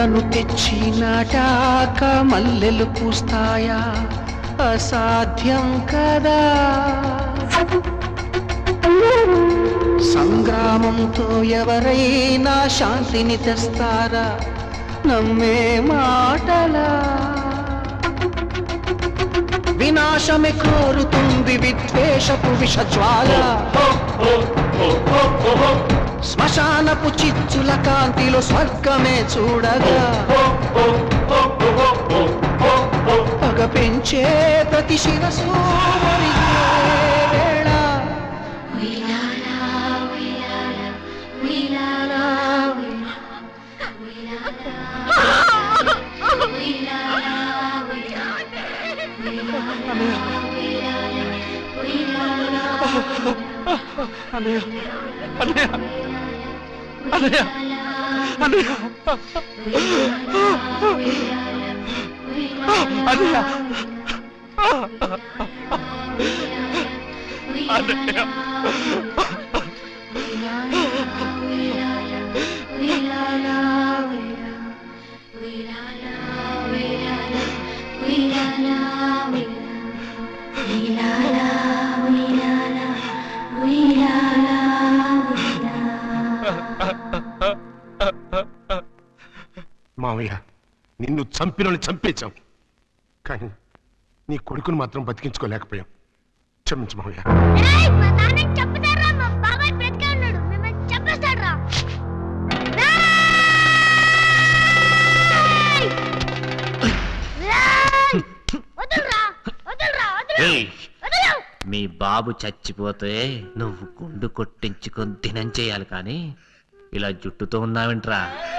పూలను తెచ్చి నాటాక మల్లెలు పూస్తాయా అసాధ్యం కదా సంగ్రామంతో ఎవరైనా శాంతిని తెస్తారా నమ్మే మాటలా వినాశమే కోరుతుంది విద్వేషపు విషజ్వాల శ్మశానపు చిచ్చుల కాంతిలో స్వర్గమే చూడగా పగ పెంచే ప్రతి శిరసు ఒరిగే వేళ అన్నయ్య అన్నయ్య అన్నయ్య అన్నయ్య అన్నయ్య అన్నయ్య మావయ్య నిన్ను చంపినని చంపేశాం కానీ నీ కొడుకును మాత్రం బతికించుకోలేకపోయాం క్షమించు మావయ్య ఏయ్, మా నాన్నకి చెప్పుతారా మా బాబాయ్ బ్రతికే ఉన్నాడు మిమ్మల్ని చంపేస్తాడురా రేయ్! రేయ్! వదలురా వదలురా వదలు ఏయ్, వదలు మీ బాబు చచ్చిపోతే నువ్వు గుండు కొట్టించుకొని దినం చేయాలి కానీ ఇలా జుట్టుతో ఉన్నావేంట్రా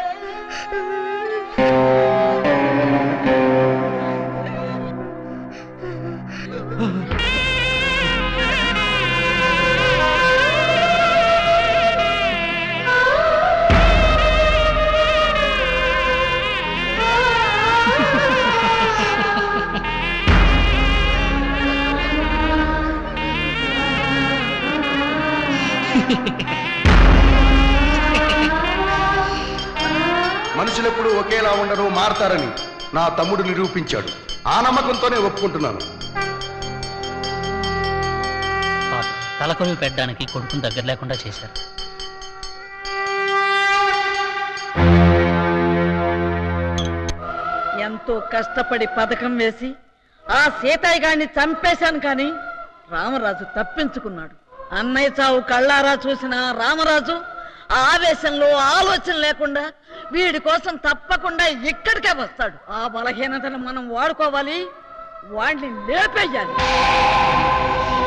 మనుషులెప్పుడు ఒకేలా ఉండరు మారతారని నా తమ్ముడు నిరూపించాడు ఆ నమ్మకంతోనే ఒప్పుకుంటున్నాను పాప తలకొరివి పెట్టడానికి కొడుకుని దగ్గర లేకుండా చేశారు ఎంతో కష్టపడి పథకం వేసి ఆ సీతయ్య గారిని చంపేశాను కానీ రామరాజు తప్పించుకున్నాడు అన్నయ్య చావు కళ్ళారా చూసిన రామరాజు ఆ ఆవేశంలో ఆలోచన లేకుండా వీడి కోసం తప్పకుండా ఇక్కడికే వస్తాడు ఆ బలహీనతను మనం వాడుకోవాలి వాడిని లేపేయాలి